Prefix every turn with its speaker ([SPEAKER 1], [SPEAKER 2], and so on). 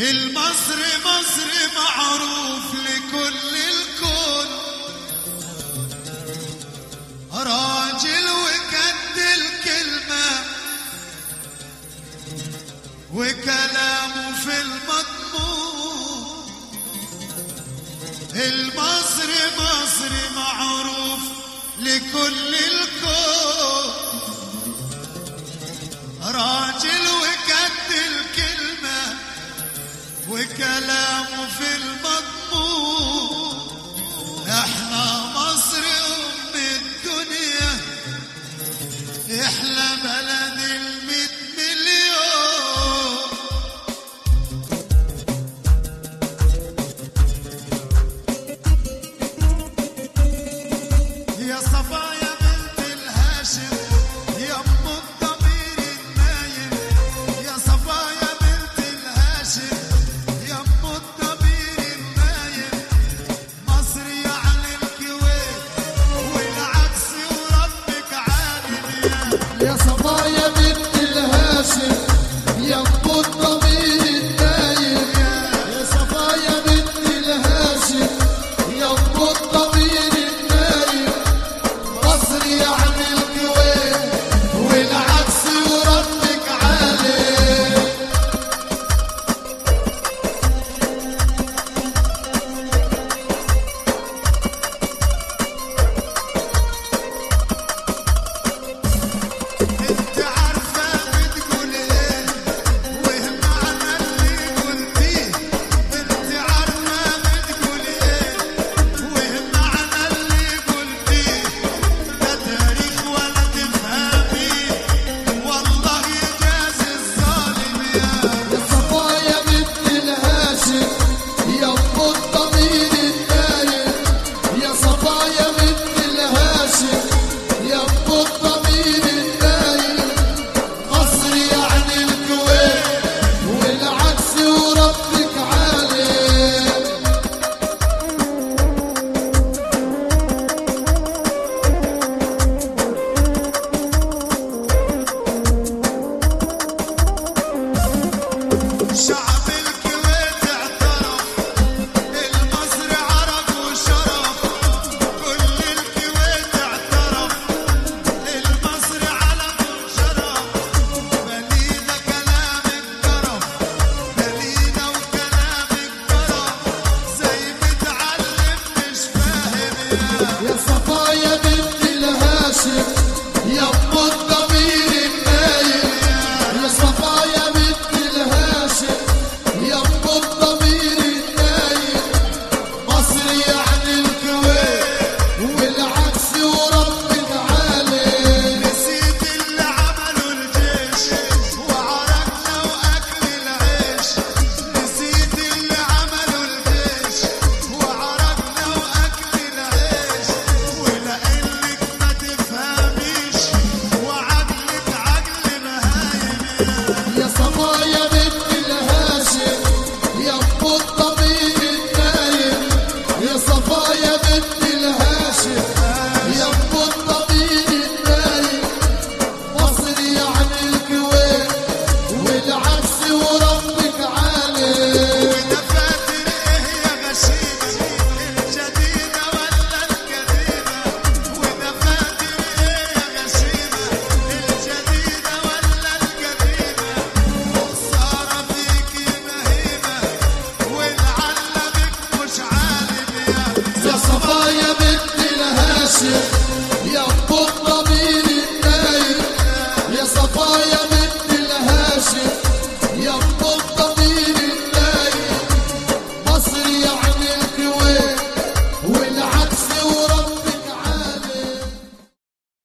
[SPEAKER 1] المصري مصري معروف لكل الكون راجل وكد الكلمة وكلامه في المضمون المصري مصري معروف لكل الكون راجل وكد الكلمة وكلامه في المضمون احنا مصر ام الدنيا احلى بلد الميت مليون يا صفايا بنت الهاشم يا ام الضمير النايم يا صفايا بنت الهاشم يا ام الضمير النايم مصر يعني الكويت والعكس وربك عالم يا
[SPEAKER 2] يا صفايا بنت الهاشم يا ام الضمير النايم يا صفايا بنت الهاشم يا ام الضمير النايم مصر يعني الكويت والعكس وربك عالم
[SPEAKER 1] انت عارفه بتقول ايه وهم معنى اللي قلتيه انت عارفه بتقول ايه وهم معنى اللي قلتيه ده تاريخ ولا تفهميه والله يجازي الظالم يا
[SPEAKER 2] يا صفايا بنت الهاشم يا ام الضمير النايم يا صفايا بنت الهاشم يا ام الضمير النايم مصر يعني الكويت والعكس وربك عالم
[SPEAKER 1] شعب الكويت اعترف المصري عرب وشرف كل الكويت اعترف المصري علم وشرف بلينا كلام الطرف بلينا وكلام الطرف زي متعلم مش فاهم يا
[SPEAKER 2] يا صفايا بنت الهاشم يا ام الضمير النايم يا صفايا بنت الهاشم يا ام الضمير النايم مصر يعني الكويت والعكس وربك عالم
[SPEAKER 1] نسيت اللي عملوا الجيش وعرقنا واكل العيش نسيت اللي عملوا الجيش وعرقنا واكل العيش ولقلك ما تفهميش وعقلك عقل بهايم
[SPEAKER 2] يا صفايا بنت الهاشم يا ام الضمير النايم يا صفايا بنت الهاشم يا ام الضمير النايم مصر يعني الكويت والعكس وربك عالم
[SPEAKER 1] وده فاكر ايه يا غشيمة الجديدة ولا القديمة وده فاكر ايه يا غشيمة الجديدة ولا القديمة وخسارة فيكي مهيبة والعلمك مش عالم يا
[SPEAKER 2] يا صفايا بنت الهاشم يا ام الضمير النايم يا صفايا